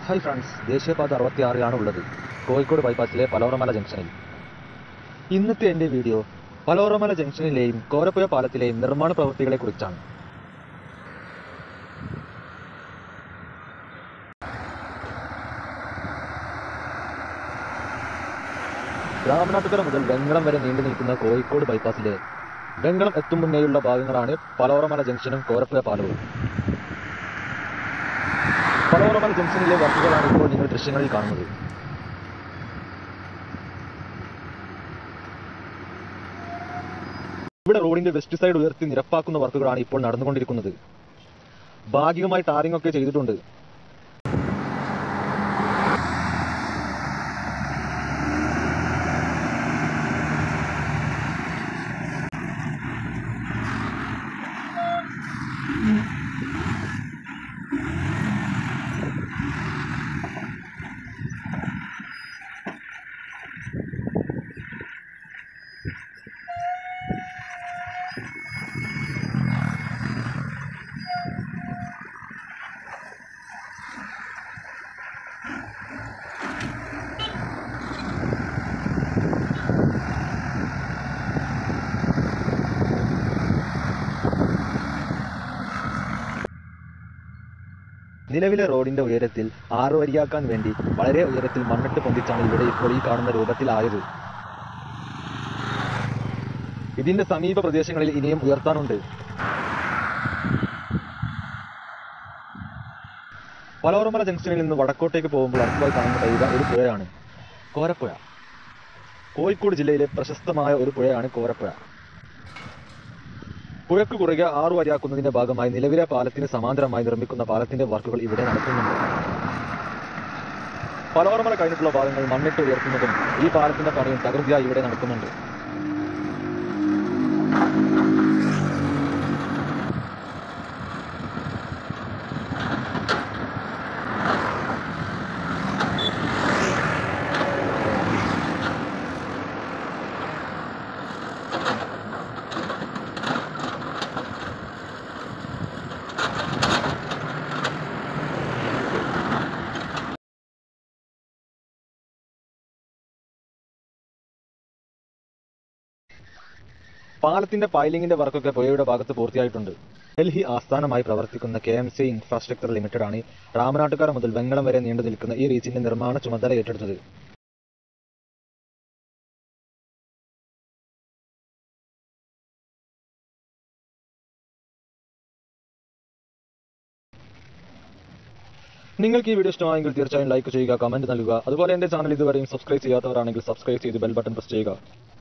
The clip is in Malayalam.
ഹായ് ഫ്രണ്ട്സ് ദേശീയപാത അറുപത്തിയാറിലാണ് ഉള്ളത് കോഴിക്കോട് ബൈപ്പാസിലെ പലോറമല ജംഗ്ഷനിൽ ഇന്നത്തെ എൻ്റെ വീഡിയോ പലോറമല ജംഗ്ഷനിലെയും കോരപ്പുഴ പാലത്തിലെയും നിർമ്മാണ പ്രവൃത്തികളെ കുറിച്ചാണ് രാമനാട്ടുകര മുതൽ വെങ്കളം വരെ നീണ്ടു നിൽക്കുന്ന കോഴിക്കോട് ബൈപ്പാസിലെ വെങ്കളം എത്തും മുന്നേയുള്ള ഭാഗങ്ങളാണ് പലോറമല ജംഗ്ഷനും കോരപ്പുഴ പാലവും പലോറമല ജംഗ്ഷനിലെ വർക്കുകളാണ് ഇപ്പോൾ നിങ്ങൾ ദൃശ്യങ്ങളിൽ കാണുന്നത് ഇവിടെ റോഡിന്റെ വെസ്റ്റ് സൈഡ് ഉയർത്തി നിരപ്പാക്കുന്ന വർക്കുകളാണ് ഇപ്പോൾ നടന്നുകൊണ്ടിരിക്കുന്നത് ഭാഗികമായി ടാറിംഗ് ഒക്കെ ചെയ്തിട്ടുണ്ട് നിലവിലെ റോഡിന്റെ ഉയരത്തിൽ ആറ് വരിയാക്കാൻ വേണ്ടി വളരെ ഉയരത്തിൽ മണ്ണിട്ട് പൊന്തിച്ചാണ് ഇവിടെ ഇപ്പോൾ ഈ കാണുന്ന രൂപത്തിലായത് ഇതിന്റെ സമീപ പ്രദേശങ്ങളിൽ ഇനിയും ഉയർത്താനുണ്ട് പലോറമല ജംഗ്ഷനിൽ നിന്ന് വടക്കോട്ടേക്ക് പോകുമ്പോൾ അടുത്തായി കാണുന്ന കൈക ഒരു പുഴയാണ് കോരപ്പുഴ കോഴിക്കോട് ജില്ലയിലെ പ്രശസ്തമായ ഒരു പുഴയാണ് കോരപ്പുഴ പുഴക്ക് കുറുകെ ആറു വരിയാക്കുന്നതിന്റെ ഭാഗമായി നിലവിലെ പാലത്തിന് സമാന്തരമായി നിർമ്മിക്കുന്ന പാലത്തിന്റെ വർക്കുകൾ ഇവിടെ നടക്കുന്നുണ്ട് പലോറമല കഴിഞ്ഞിട്ടുള്ള ഭാഗങ്ങൾ മണ്ണിട്ട് ഉയർത്തുന്നതും ഈ പാലത്തിന്റെ പണിയും തകൃതിയായി ഇവിടെ നടക്കുന്നുണ്ട് പാലത്തിന്റെ പൈലിംഗിന്റെ വർക്കൊക്കെ പുഴയുടെ ഭാഗത്ത് പൂർത്തിയായിട്ടുണ്ട് ഡൽഹി ആസ്ഥാനമായി പ്രവർത്തിക്കുന്ന K M C infrastructure limited ആണ് രാമനാട്ടുകര മുതൽ വെങ്ങളം വരെ നീണ്ടു നിൽക്കുന്ന ഈ റീച്ചിന്റെ നിർമ്മാണ ചുമതല ഏറ്റെടുത്തത് നിങ്ങൾക്ക് ഈ വീഡിയോ ഇഷ്ടമായെങ്കിൽ തീർച്ചയായും ലൈക്ക് ചെയ്യുക കമന്റ് നൽകുക അതുപോലെ എന്റെ ചാനൽ ഇതുവരെയും സബ്സ്ക്രൈബ് ചെയ്യാത്തവരാണെങ്കിൽ സബ്സ്ക്രൈബ് ചെയ്ത് ബെൽ ബട്ടൺ പ്രസ് ചെയ്യുക